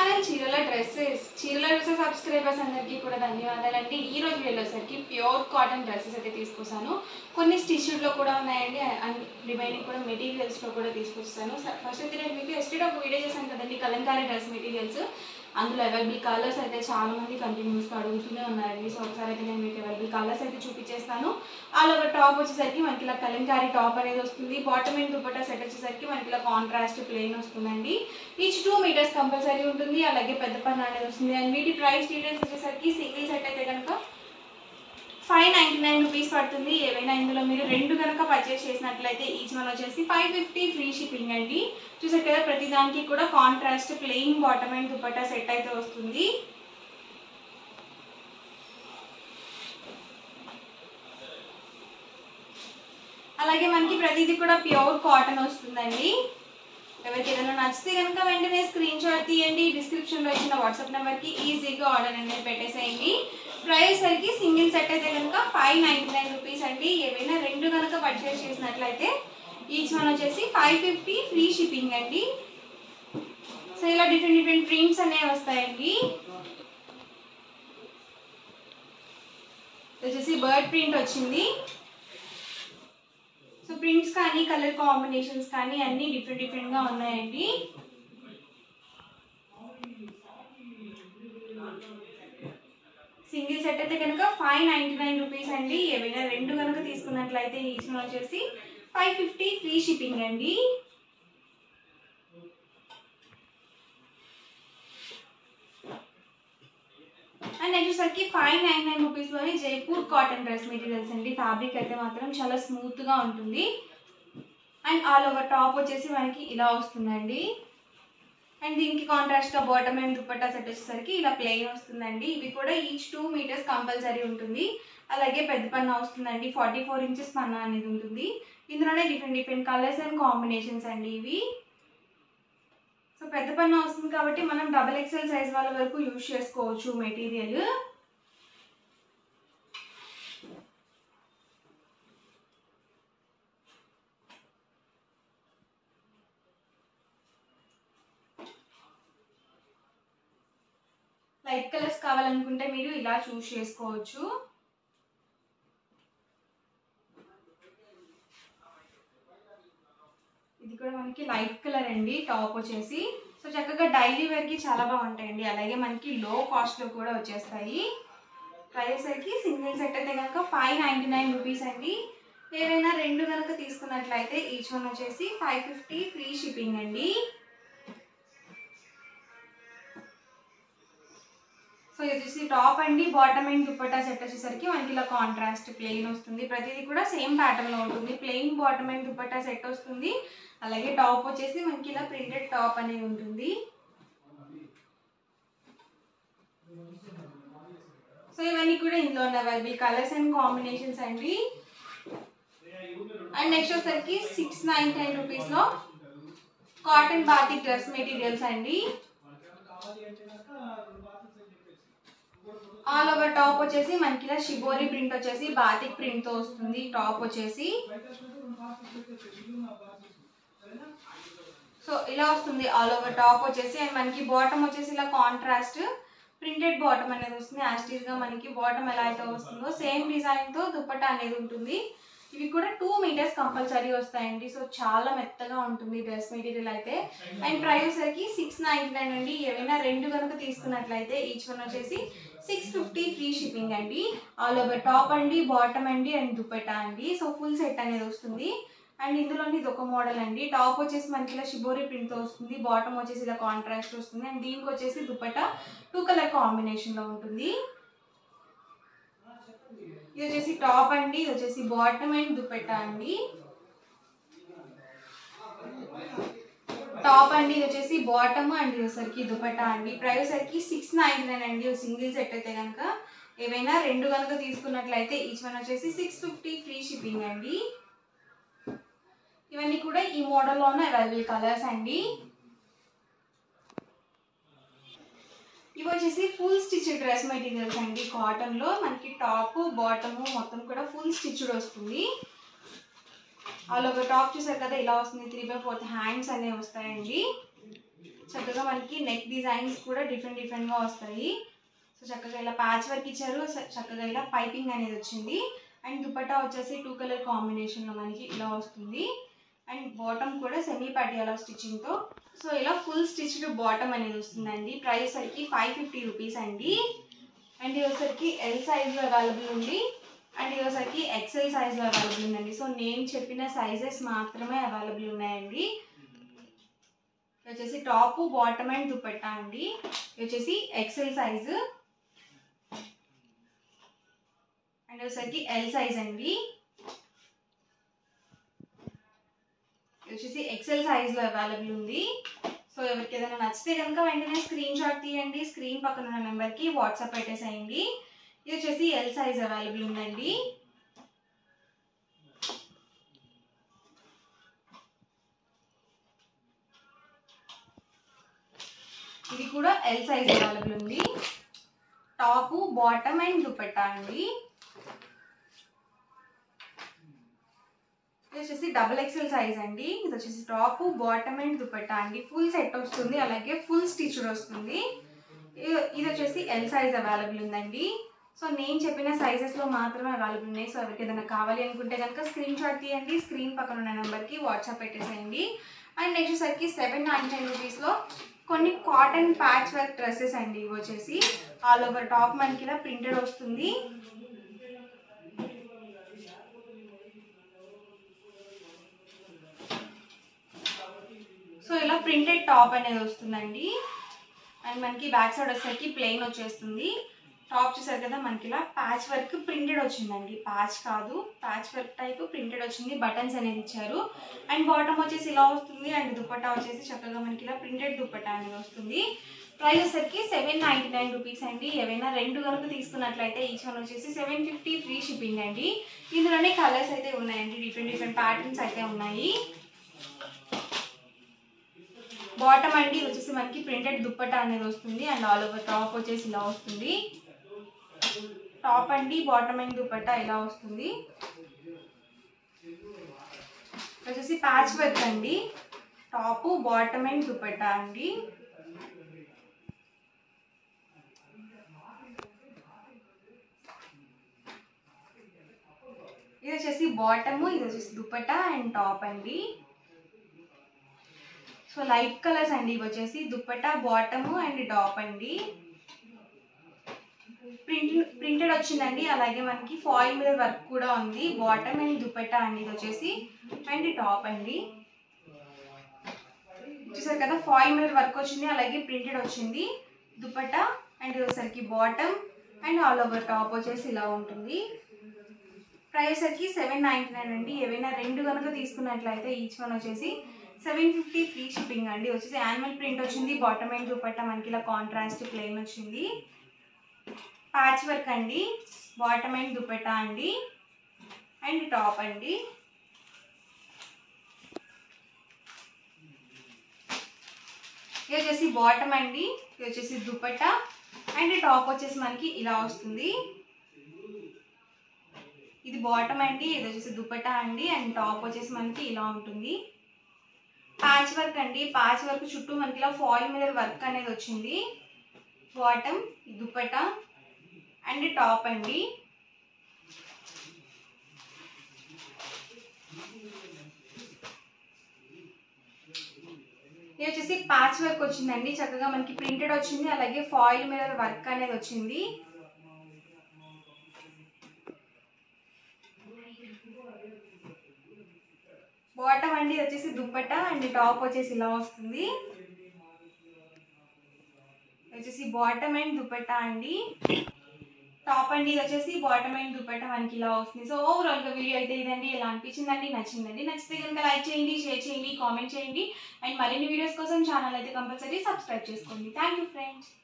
channel చీరల dresses చీరల dresses subscribers అందరికీ కూడా ధన్యవాదాలండి ఈ రోజు వీడియోసరికి ప్యూర్ కాటన్ డ్రెస్సెస్ అయితే తీసుకొస్తాను కొన్ని స్టిచ్డ్లో కూడా ఉన్నాయండి అండ్ రిమైనింగ్ కూడా మెటీరియల్స్లో కూడా తీసుకొస్తాను ఫస్ట్ అయితే నేను మీకు ఎస్టేట్ ఒక వీడియో చేశాను కదండి కలంకారీ డ్రెస్ మెటీరియల్స్ అందులో అవైలబుల్ కలర్స్ అయితే చాలా మంది కంటిన్యూస్గా అడుగుతూనే ఉన్నారండి సో ఒకసారి అయితే నేను మీకు అవైలబుల్ కలర్స్ అయితే చూపించేస్తాను ఆల్ ఓవర్ టాప్ వచ్చేసరికి మనకి ఇలా కలంకారీ టాప్ అనేది వస్తుంది బాటమ్ అండ్ దుపట్టా సెట్ వచ్చేసరికి మనకి ఇలా కాంట్రాస్ట్ ప్లెయిన్ వస్తుందండి ఈచ్ టూ మీటర్స్ కంపల్సరీ ఉంటుంది అలాగే పెద్ద పన్ను అనేది వస్తుంది అండ్ వీటి ప్రైస్ డీటెయిల్స్ వచ్చేసరికి సింగిల్ సెట్ అయితే కనుక ఫైవ్ నైంటీ నైన్ రూపీస్ పడుతుంది ఏవైనా ఇందులో మీరు రెండు కనుక పర్చేస్ చేసినట్లయితే ఈచ్ వన్ వచ్చేసి ఫైవ్ ఫిఫ్టీ ఫ్రీ షిప్పింగ్ అండి చూసారు కదా ప్రతి దానికి కూడా contrast plain bottom and dupatta set అయితే వస్తుంది అలాగే మనకి ప్రతిదీ కూడా ప్యూర్ కాటన్ వస్తుందండి ఎవరికి ఏదైనా నచ్చితే కనుక వెంటనే స్క్రీన్ షాట్ తీయండి డిస్క్రిప్షన్లో ఇచ్చిన వాట్సాప్ నెంబర్కి ఈజీగా ఆర్డర్ అనేది పెట్టేసేయండి ప్రైస్ సరికి సింగిల్ సెట్ అయితే కనుక ఫైవ్ నైంటీ నైన్ రూపీస్ అండి ఏవైనా రెండు కనుక పర్చేస్ చేసినట్లయితే ఈచ్ వన్ వచ్చేసి ఫైవ్ ఫిఫ్టీ ఫ్రీ షిప్పింగ్ అండి సో ఇలా డిఫరెంట్ డిఫరెంట్ ప్రింట్స్ అనేవి వస్తాయండి ఇది వచ్చేసి బర్డ్ ప్రింట్ వచ్చింది సో ప్రింట్స్ కానీ కలర్ కాంబినేషన్స్ కానీ అన్నీ డిఫరెంట్ డిఫరెంట్గా ఉన్నాయండి సింగిల్ సెట్ అయితే కనుక ఫైవ్ నైంటీ నైన్ రూపీస్ అండి ఏవైనా రెండు కనుక తీసుకున్నట్లయితే ఈచ్ వన్ వచ్చేసి ఫైవ్ ఫిఫ్టీ ఫ్రీ షిప్పింగ్ అండి అండ్ వచ్చేసరికి ఫైవ్ నైన్ నైన్ రూపీస్లోని జైపూర్ కాటన్ డ్రెస్ మెటీరియల్స్ అండి ఫ్యాబ్రిక్ అయితే మాత్రం చాలా స్మూత్గా ఉంటుంది అండ్ ఆల్ ఓవర్ టాప్ వచ్చేసి మనకి ఇలా వస్తుందండి అండ్ దీనికి కాంట్రాస్ట్గా బాటమ్ అండ్ దుపట్టా సెట్ వచ్చేసరికి ఇలా ప్లెయిన్ వస్తుందండి ఇవి కూడా ఈచ్ టూ మీటర్స్ కంపల్సరీ ఉంటుంది అలాగే పెద్ద పన్నా వస్తుందండి ఫార్టీ ఫోర్ ఇంచెస్ పన్నా అనేది ఉంటుంది ఇందులోనే different different colours and combinations అండి ఇవి సో పెద్ద పన్నా వస్తుంది కాబట్టి మనం డబల్ ఎక్స్ఎల్ సైజ్ వాళ్ళ వరకు యూజ్ చేసుకోవచ్చు మెటీరియల్ లైట్ కలర్స్ కావాలనుకుంటే మీరు ఇలా చూస్ చేసుకోవచ్చు ఇది కూడా మనకి లైట్ కలర్ అండి టాప్ వచ్చేసి సో చక్కగా డైలీ వేర్కి చాలా బాగుంటాయండి అలాగే మనకి లో కాస్ట్లో కూడా వచ్చేస్తాయి ప్రైస్ సరికి సింగిల్ సెట్ అయితే కనుక ఫైవ్ నైంటీ నైన్ రూపీస్ అండి ఏవైనా రెండు కనుక తీసుకున్నట్లయితే ఈచ్ వన్ వచ్చేసి ఫైవ్ ఫిఫ్టీ ఫ్రీ షిప్పింగ్ అండి సో ఇది వచ్చేసి టాప్ అండి బాటమ్ అండ్ దుపట్టా సెట్ వచ్చేసరికి మనకి ఇలా కాంట్రాస్ట్ ప్లెయిన్ వస్తుంది ప్రతిదీ కూడా సేమ్ ప్యాటర్న్లో ఉంటుంది plain bottom and dupatta set వస్తుంది అలాగే టాప్ వచ్చేసి మనకి ఇలా ప్రింటెడ్ టాప్ అనేది ఉంటుంది సో ఇవన్నీ కూడా ఇందులో ఉన్న అవైలబుల్ కలర్స్ అండ్ కాంబినేషన్స్ అండి అండ్ నెక్స్ట్ వచ్చేసరికి సిక్స్ నైన్ నైన్ రూపీస్లో కాటన్ బాతిక్ డ్రెస్ మెటీరియల్స్ అండి ఆల్ ఓవర్ టాప్ వచ్చేసి మనకి ఇలా షిబోరి ప్రింట్ వచ్చేసి బాతిక్ ప్రింట్ తో వస్తుంది టాప్ వచ్చేసి సో ఇలా వస్తుంది ఆల్ ఓవర్ టాప్ వచ్చేసి అండ్ మనకి బాటమ్ వచ్చేసి ఇలా కాంట్రాస్ట్ ప్రింటెడ్ బాటమ్ అనేది వస్తుంది యాస్టీస్ గా మనకి బాటమ్ ఎలా అయితే వస్తుందో సేమ్ డిజైన్ తో దుపట్టా అనేది ఉంటుంది ఇవి కూడా టూ మీటర్స్ కంపల్సరీ వస్తాయండి సో చాలా మెత్తగా ఉంటుంది డ్రెస్ మెటీరియల్ అయితే అండ్ ప్రైస్ వచ్చేసరికి సిక్స్ నైన్టీ నైన్ అండి ఏవైనా రెండు కనుక తీసుకున్నట్లయితే ఈచ్ వన్ వచ్చేసి సిక్స్ ఫిఫ్టీ ఫ్రీ షిప్పింగ్ అండి ఆల్ ఓవర్ టాప్ అండి బాటమ్ అండి అండ్ దుపట్టా అండి సో ఫుల్ సెట్ అనేది వస్తుంది అండ్ ఇందులోని ఇది ఒక మోడల్ అండి టాప్ వచ్చేసి మనకి ఇలా షిబోరి ప్రింట్తో వస్తుంది బాటమ్ వచ్చేసి ఇలా కాంట్రాస్ట్ వస్తుంది అండ్ దీనికి వచ్చేసి దుపట్టా టూ కలర్ కాంబినేషన్లో ఉంటుంది ఇది వచ్చేసి టాప్ అండి ఇది వచ్చేసి బాటమ్ అండ్ దుపట్టా అండి టాప్ అండి ఇది వచ్చేసి బాటమ్ అండ్ ఇది వచ్చరికి దుపట్టా అండి ప్రైస్ సరికి సిక్స్ నైన్టీ నైన్ అండి సింగిల్ సెట్ అయితే కనుక ఏవైనా రెండు కనుక తీసుకున్నట్లయితే ఈచ్ వన్ వచ్చేసి సిక్స్ ఫిఫ్టీ ఫ్రీ షిప్పింగ్ అండి ఇవన్నీ కూడా ఈ మోడల్లోనే అవైలబుల్ కలర్స్ అండి ఇవి వచ్చేసి ఫుల్ స్టిచ్ డ్రెస్ మెటీరియల్స్ అండి కాటన్లో మనకి టాప్ బాటమ్ మొత్తం కూడా ఫుల్ స్టిచ్డ్ వస్తుంది ఆల్ ఓవర్ టాప్ చూసారు కదా ఇలా వస్తుంది త్రీ బై ఫోర్త్ హ్యాండ్స్ అనేవి వస్తాయండి చక్కగా మనకి నెక్ డిజైన్స్ కూడా డిఫరెంట్ డిఫరెంట్గా వస్తాయి సో చక్కగా ఇలా ప్యాచ్ వర్క్ ఇచ్చారు స- చక్కగా ఇలా పైపింగ్ అనేది వచ్చింది అండ్ దుపట్టా వచ్చేసి టూ కలర్ కాంబినేషన్లో మనకి ఇలా వస్తుంది అండ్ బాటమ్ కూడా సెమీ పటియాలా స్టిచ్చింగ్తో సో ఇలా ఫుల్ స్టిచ్డ్ బాటమ్ అనేది వస్తుందండి ప్రైస్ సరికి ఫైవ్ ఫిఫ్టీ రూపీస్ అండి అండ్ ఇది వచ్చరికి ఎల్ సైజ్లో అవైలబుల్ ఉంది అండ్ ఇది వచ్చరికి ఎక్సెల్ సైజ్లో అవైలబుల్ ఉందండి సో నేను చెప్పిన సైజెస్ మాత్రమే అవైలబుల్ ఉన్నాయండి ఇది వచ్చేసి టాప్ బాటమ్ అండ్ దుపట్టా అండి ఇది వచ్చేసి ఎక్సెల్ సైజు అండ్ వచ్చేసరికి ఎల్ సైజ్ అండి ఇది వచ్చేసి ఎక్సెల్ సైజ్లో అవైలబుల్ ఉంది సో ఎవరికి ఏదైనా నచ్చితే కనుక వెంటనే స్క్రీన్ షాట్ తీయండి స్క్రీన్ పక్కన ఉన్న నెంబర్కి వాట్సాప్ పెట్టేసేయండి ఇది వచ్చేసి ఎల్ సైజ్ అవైలబుల్ ఉందండి ఇది కూడా ఎల్ సైజ్ అవైలబుల్ ఉంది టాప్ బాటమ్ అండ్ దుపట్టా అండి ఇది వచ్చేసి డబుల్ ఎక్సెల్ సైజ్ అండి ఇది వచ్చేసి టాప్ బాటమ్ అండ్ దుపట్టా అండి ఫుల్ సెట్ వస్తుంది అలాగే ఫుల్ స్టిచ్డ్ వస్తుంది ఇది- ఇది వచ్చేసి ఎల్ సైజ్ అవైలబుల్ ఉందండి సో నేను చెప్పిన సైజెస్లో మాత్రమే అవైలబుల్ ఉన్నాయి సో ఎవరికి ఏదైనా కావాలి అనుకుంటే కనుక స్క్రీన్ షాట్ తీయండి స్క్రీన్ పక్కన ఉన్న నెంబర్కి వాట్సాప్ పెట్టేసేయండి అండ్ నెక్స్ట్ సరికి సెవెన్ నైన్ టెన్ రూపీస్లో కొన్ని కాటన్ ప్యాచ్ వర్క్ డ్రెస్సెస్ అండి ఇవి వచ్చేసి ఆల్ ఓవర్ టాప్ మనకి ఇలా ప్రింటెడ్ వస్తుంది సో ఇలా ప్రింటెడ్ టాప్ అనేది వస్తుందండి అండ్ మనకి బ్యాక్ సైడ్ వచ్చేసరికి ప్లెయిన్ వచ్చేస్తుంది టాప్ చూసారు కదా మనకి ఇలా ప్యాచ్ వర్క్ ప్రింటెడ్ వచ్చిందండి ప్యాచ్ కాదు ప్యాచ్ వర్క్ టైప్ ప్రింటెడ్ వచ్చింది బటన్స్ అనేది ఇచ్చారు అండ్ బాటమ్ వచ్చేసి ఇలా వస్తుంది అండ్ దుపట్టా వచ్చేసి చక్కగా మనకి ఇలా ప్రింటెడ్ దుపట్టా అనేది వస్తుంది ప్రైస్ వచ్చేసరికి సెవెన్ నైంటీ నైన్ రూపీస్ అండి ఏవైనా రెండు కనుక తీసుకున్నట్లయితే ఈచ్ వన్ వచ్చేసి సెవెన్ ఫిఫ్టీ ఫ్రీ షిప్పింగ్ అండి ఇందులోనే కలర్స్ అయితే ఉన్నాయండి డిఫరెంట్ డిఫరెంట్ ప్యాటర్న్స్ అయితే ఉన్నాయి బాటమ్ అండి ఇది వచ్చేసి మనకి ప్రింటెడ్ దుప్పట్టా అనేది వస్తుంది అండ్ ఆల్ ఓవర్ టాప్ వచ్చేసి ఇలా వస్తుంది టాప్ అండి బాటమ్ అండ్ దుపట్టా ఇలా వస్తుంది ఇది వచ్చేసి ప్యాచ్ వర్క్ అండి టాప్ బాటమ్ అండ్ దుపట్టా అండి ఇది వచ్చేసి బాటమ్ ఇది వచ్చేసి దుపట్టా అండ్ టాప్ అండి సో లైట్ కలర్స్ అండి ఇవి వచ్చేసి దుప్పట్టా బాటమ్ అండ్ టాప్ అండి ప్రింట్ ప్రింటెడ్ వచ్చిందండి అలాగే మనకి ఫాయిల్ మీద వర్క్ కూడా ఉంది బాటమ్ అండ్ దుపట్టా అండి ఇది వచ్చేసి అండ్ టాప్ అండి చూసారు కదా ఫాయిల్ మీద వర్క్ వచ్చింది అలాగే ప్రింటెడ్ వచ్చింది దుపట్టా అండ్ ఇది వచ్చేసరికి bottom and all over top వచ్చేసి ఇలా ఉంటుంది ప్రైస్ వచ్చి సెవెన్ నైంటీ నైన్ అండి ఏవైనా రెండు కనుక తీసుకున్నట్లయితే ఈచ్ వన్ వచ్చేసి సెవెన్ ఫిఫ్టీ ఫ్రీ షిప్పింగ్ అండి వచ్చేసి యాన్యువల్ ప్రింట్ వచ్చింది బాటమ్ అండ్ దుపట్టా మనకి ఇలా కాంట్రాస్ట్ ప్లెయిన్ వచ్చింది ప్యాచ్ వర్క్ అండి బాటమ్ అండ్ దుపట్టా అండి అండ్ టాప్ అండి ఇది వచ్చేసి బాటమ్ అండి ఇది వచ్చేసి దుపట్టా అండ్ టాప్ వచ్చేసి మనకి ఇలా వస్తుంది ఇది బాటమ్ అండి ఇది వచ్చేసి దుపట్టా అండి అండ్ టాప్ వచ్చేసి మనకి ఇలా ఉంటుంది ప్యాచ్ వర్క్ అండి ప్యాచ్ వర్క్ చుట్టూ మనకి ఇలా ఫాయిల్ మీద వర్క్ అనేది వచ్చింది బాటమ్ దుపట్టా అండ్ టాప్ అండి ఇది వచ్చేసి ప్యాచ్ వర్క్ వచ్చిందండి చక్కగా మనకి ప్రింటెడ్ వచ్చింది అలాగే ఫాయిల్ మీద వర్క్ అనేది వచ్చింది బాటమ్ అండి ఇది వచ్చేసి దుప్పట్టా అండ్ టాప్ వచ్చేసి ఇలా వస్తుంది ఇది వచ్చేసి బాటమ్ అండ్ దుపట్టా అండి టాప్ అండి ఇది వచ్చేసి బాటమ్ అండ్ దుపట్టా మనకి ఇలా వస్తుంది సో ఓవరాల్గా వీడియో అయితే ఇదండి ఎలా అనిపించిందండి నచ్చిందండి నచ్చితే కనుక లైక్ చేయండి షేర్ చేయండి కామెంట్ చేయండి అండ్ మరిన్ని వీడియోస్ కోసం ఛానల్ అయితే కంపల్సరీ సబ్స్క్రైబ్ చేసుకోండి థ్యాంక్ యూ ఫ్రెండ్స్